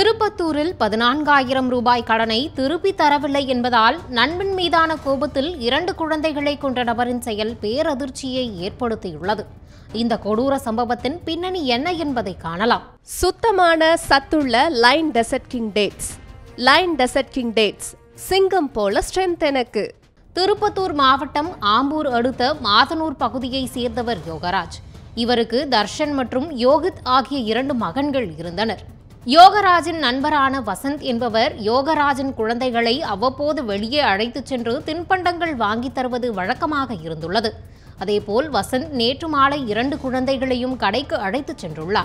திருப்பத்தூரில் பதினான்காயிரம் ரூபாய் கடனை திருப்பி தரவில்லை என்பதால் நண்பன் மீதான கோபத்தில் இரண்டு குழந்தைகளை கொண்ட நபரின் செயல் பேரதிர்ச்சியை ஏற்படுத்தியுள்ளது இந்த கொடூர சம்பவத்தின் பின்னணி என்ன என்பதை காணலாம் சுத்தமான சத்துள்ள line desert king dates line desert king dates சிங்கம் போல ஸ்ட்ரென்த் எனக்கு திருப்பத்தூர் மாவட்டம் ஆம்பூர் அடுத்த மாதனூர் பகுதியைச் சேர்ந்தவர் யோகராஜ் இவருக்கு தர்ஷன் மற்றும் யோகித் ஆகிய இரண்டு மகன்கள் இருந்தனர் யோகராஜின் நண்பரான வசந்த் என்பவர் யோகராஜின் குழந்தைகளை அவ்வப்போது வெளியே அழைத்துச் சென்று தின்பண்டங்கள் வாங்கித் தருவது வழக்கமாக இருந்துள்ளது அதேபோல் வசந்த் நேற்று மாலை இரண்டு குழந்தைகளையும் கடைக்கு அழைத்துச் சென்றுள்ளார்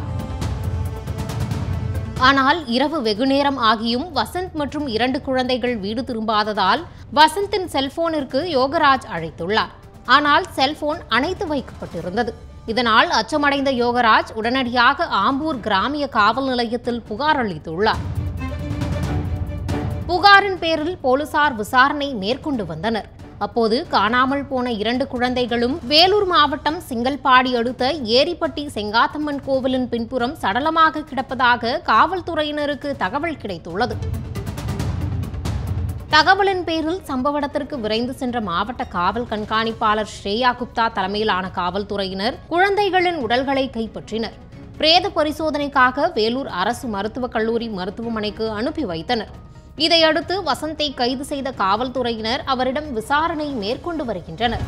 ஆனால் இரவு வெகுநேரம் ஆகியும் வசந்த் மற்றும் இரண்டு குழந்தைகள் வீடு திரும்பாததால் வசந்தின் செல்போனிற்கு யோகராஜ் அழைத்துள்ளார் ஆனால் செல்போன் அணைத்து வைக்கப்பட்டிருந்தது இதனால் அச்சமடைந்த யோகராஜ் உடனடியாக ஆம்பூர் கிராமிய காவல் நிலையத்தில் புகார் அளித்துள்ளார் புகாரின் பேரில் போலீசார் விசாரணை மேற்கொண்டு வந்தனர் அப்போது காணாமல் போன இரண்டு குழந்தைகளும் வேலூர் மாவட்டம் சிங்கல்பாடி அடுத்த ஏரிப்பட்டி செங்காத்தம்மன் கோவிலின் பின்புறம் சடலமாக கிடப்பதாக காவல்துறையினருக்கு தகவல் கிடைத்துள்ளது தகவலின் பேரில் சம்பவ இடத்திற்கு விரைந்து சென்ற மாவட்ட காவல் கண்காணிப்பாளர் ஸ்ரேயா குப்தா தலைமையிலான காவல்துறையினர் குழந்தைகளின் உடல்களை கைப்பற்றினர் பிரேத பரிசோதனைக்காக வேலூர் அரசு மருத்துவக் கல்லூரி மருத்துவமனைக்கு அனுப்பி வைத்தனர் இதையடுத்து வசந்தை கைது செய்த காவல்துறையினர் அவரிடம் விசாரணை மேற்கொண்டு வருகின்றனர்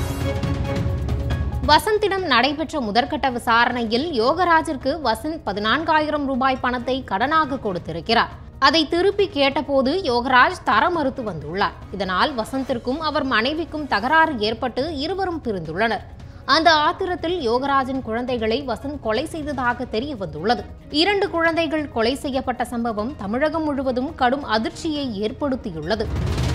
வசந்திடம் நடைபெற்ற முதற்கட்ட விசாரணையில் யோகராஜிற்கு வசந்த் பதினான்காயிரம் ரூபாய் பணத்தை கடனாக கொடுத்திருக்கிறார் அதை திருப்பி கேட்டபோது யோகராஜ் தர மறுத்து வந்துள்ளார் இதனால் வசந்திற்கும் அவர் மனைவிக்கும் தகராறு ஏற்பட்டு இருவரும் பிரிந்துள்ளனர் அந்த ஆத்திரத்தில் யோகராஜின் குழந்தைகளை வசந்த் கொலை செய்ததாக தெரிய வந்துள்ளது இரண்டு குழந்தைகள் கொலை செய்யப்பட்ட சம்பவம் தமிழகம் முழுவதும் கடும் அதிர்ச்சியை ஏற்படுத்தியுள்ளது